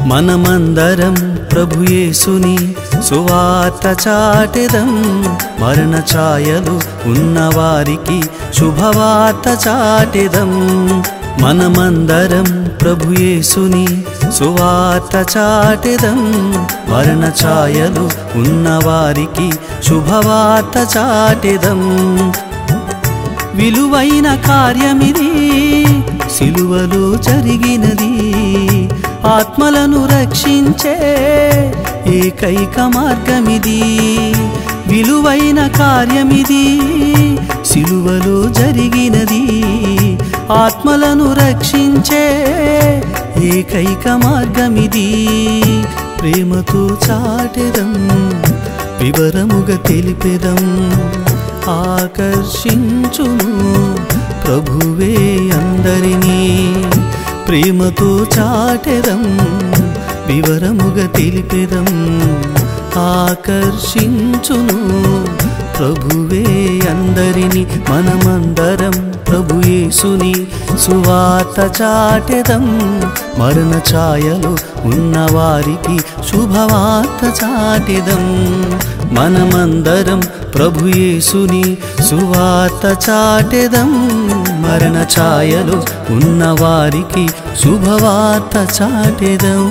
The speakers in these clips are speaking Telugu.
మనమందరం ప్రభు యేసుని సువార్త చాటెదం మరణ ఛాయలు ఉన్నవారికి శుభవార్త చాటెదం మనమందరం ప్రభు యేసుని సువార్త చాటెదం మరణ ఛాయలు ఉన్నవారికి శుభవార్త చాటెదం విలువైన కార్యమిది సిలువలో జరిగినది ఆత్మలను రక్షించే ఏకైక మార్గమిది విలువైన కార్యమిది సిలువలో జరిగినది ఆత్మలను రక్షించే ఏకైక మార్గమిది ప్రేమతో చాటెదం వివరముగా తెలిపెదం ఆకర్షించును ప్రభువే అందరినీ ప్రేమతో చాటెదం వివరముగా తెలిపెదం ఆకర్షించును ప్రభువే అందరిని మనమందరం ప్రభు యేసుని సువార్త చాటెదం మరణ ఛాయలు ఉన్నవారికి శుభవార్త చాటెదం మనమందరం ప్రభు యేసుని సువార్త చాటెదం మరణ ఛాయలు ఉన్నవారికి శుభవార్త చాటెదం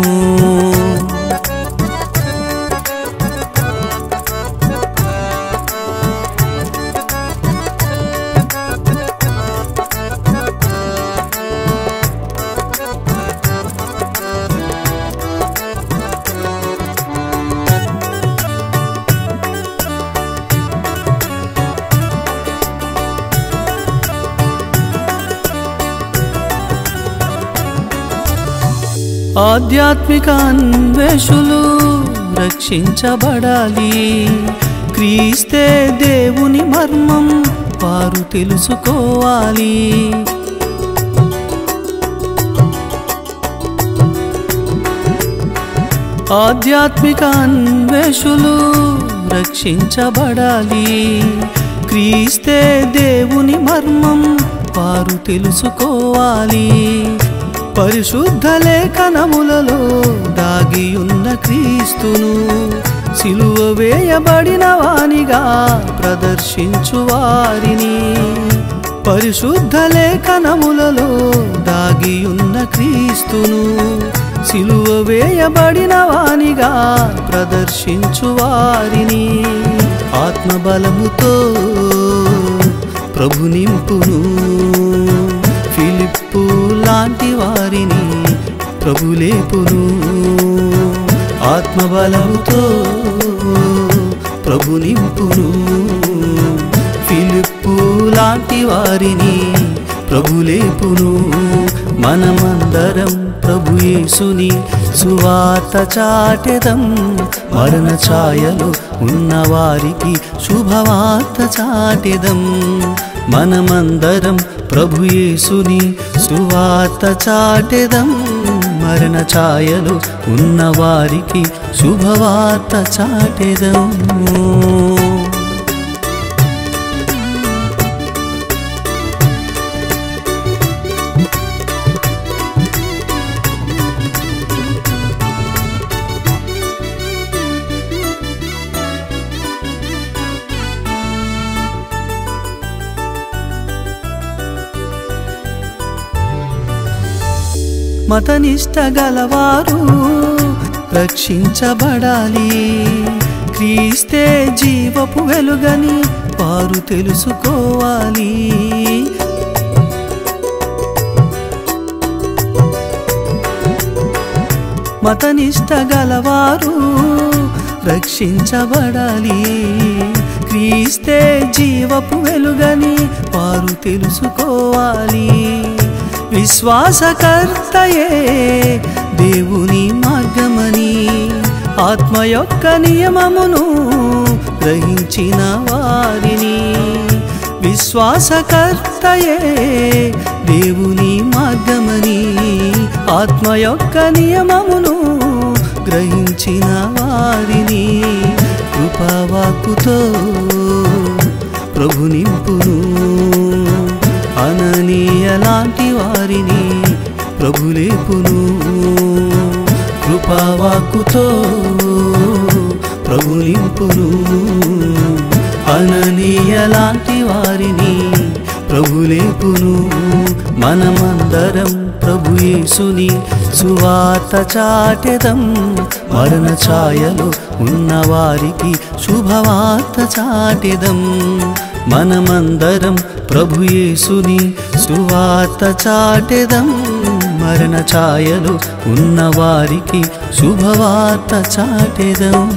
ఆధ్యాత్మిక అన్వేషులు రక్షించబడాలి క్రీస్తే దేవుని మర్మం వారు తెలుసుకోవాలి ఆధ్యాత్మిక అన్వేషులు రక్షించబడాలి క్రీస్తే దేవుని మర్మం వారు తెలుసుకోవాలి పరిశుద్ధ లేఖనములలో దాగి ఉన్న క్రీస్తును సిలువ వేయబడిన వానిగా ప్రదర్శించు వారిని పరిశుద్ధ లేఖనములలో దాగి ఉన్న క్రీస్తును సిలువ వేయబడిన వానిగా ప్రదర్శించు వారిని ఆత్మబలముతో ప్రభు నింపును ఫిలిప్పు లాంటి వారిని ప్రభు లేపును ఆత్మబలముతో ప్రభు నింపును ఫిలిప్పు లాంటి వారిని ప్రభు లేపును మనమందరం ప్రభు యేసుని సువార్త చాటెదం మరణ ఛాయలు ఉన్నవారికి శుభవార్త చాటెదం మనమందరం ప్రభు యేసుని సువార్త చాటెదం మరణ ఛాయలు ఉన్నవారికి శుభవార్త చాటెదం మతనిష్ట గలవారు రక్షించబడాలి క్రీస్తే జీవపు వెలుగని వారు తెలుసుకోవాలి మతనిష్ట గలవారు రక్షించబడాలి క్రీస్తే జీవపు వెలుగని వారు తెలుసుకోవాలి విశ్వాసకర్తయే దేవుని మార్గమని ఆత్మ యొక్క నియమమును గ్రహించిన వారిని విశ్వాసకర్తయే దేవుని మార్గమని ఆత్మ యొక్క నియమమును గ్రహించిన వారిని కృపావాకుతో ప్రభు నింపును అననీయ లాంటి వారిని ప్రభు లేపును కృపావాక్కుతో ప్రభు నింపును అననీయలాంటి వారిని ప్రభు లేపును మనమందరం ప్రభు యేసుని సువార్త చాటెదం మరణ ఛాయలో ఉన్న వారికి శుభవార్త చాటెదం మనమందరం ప్రభు యేసుని సువార్త చాటెదం మరణ ఛాయలో ఉన్న వారికి శుభవార్త చాటెదం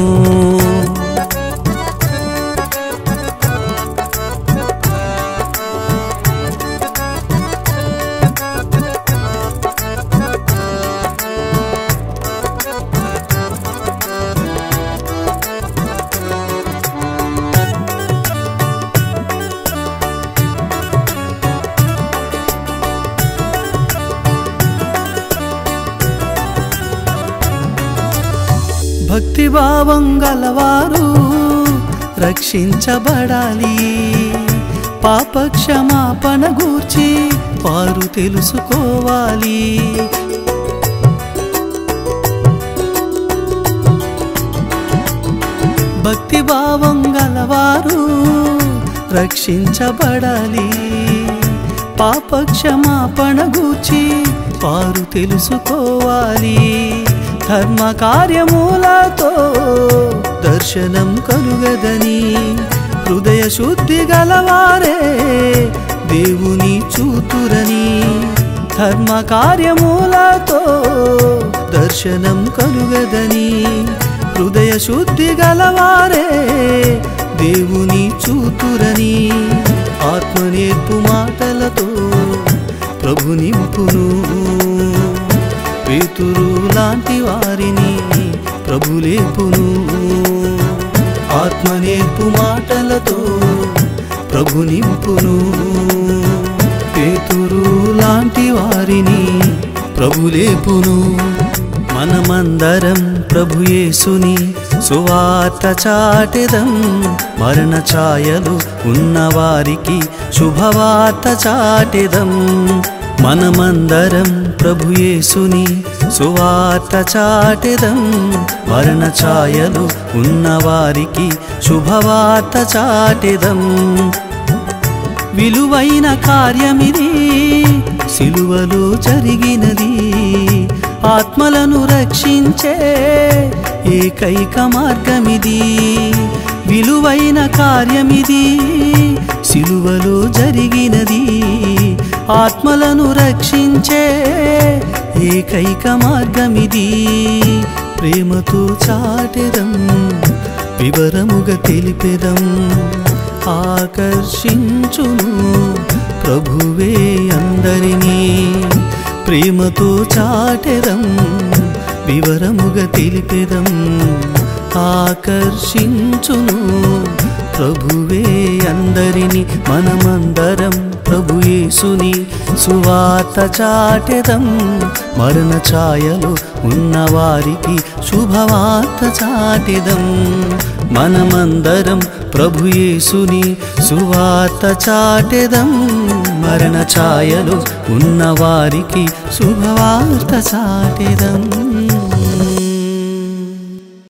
భక్తిభావం గలవారు రక్షించబడాలి పాప క్షమాపణ గూర్చి వారు తెలుసుకోవాలి భక్తిభావం గలవారు రక్షించబడాలి పాప క్షమాపణ గూర్చి వారు తెలుసుకోవాలి ధర్మ కార్యములతో దర్శనం కలుగదని హృదయ శుద్ధి గలవారే దేవుని చూతురని ధర్మ కార్యములతో దర్శనం కలుగదని హృదయ శుద్ధి గలవారే దేవుని చూతురని ఆత్మ నేర్పు మాటలతో ప్రభు నింపును పేతురు లాంటి వారిని ప్రభు లేపును ఆత్మ నేర్పు మాటలతో ప్రభు నింపును పేతురు లాంటి వారిని ప్రభు లేపును మనమందరం ప్రభు యేసుని సువార్త చాటెదం మరణ ఛాయలు ఉన్నవారికి శుభవార్త చాటెదం మనమందరం ప్రభు యేసుని సువార్త చాటెదం మరణ ఛాయలు ఉన్నవారికి శుభవార్త చాటెదం విలువైన కార్యమిది సిలువలో జరిగినది ఆత్మలను రక్షించే ఏకైక మార్గమిది విలువైన కార్యమిది సిలువలో జరిగినది ఆత్మలను రక్షించే ఏకైక మార్గమిది ప్రేమతో చాటెదం వివరముగా తెలిపెదం ఆకర్షించును ప్రభువే అందరినీ ప్రేమతో చాటెదం వివరముగా తెలిపెదం ఆకర్షించును ప్రభువే అందరిని మనమందరం ప్రభు యేసుని సువార్త చాటెదం మరణ ఛాయలు ఉన్నవారికి శుభవార్త చాటెదం మనమందరం ప్రభు యేసుని సువార్త చాటెదం మరణ ఛాయలు ఉన్నవారికి శుభవార్త చాటెదం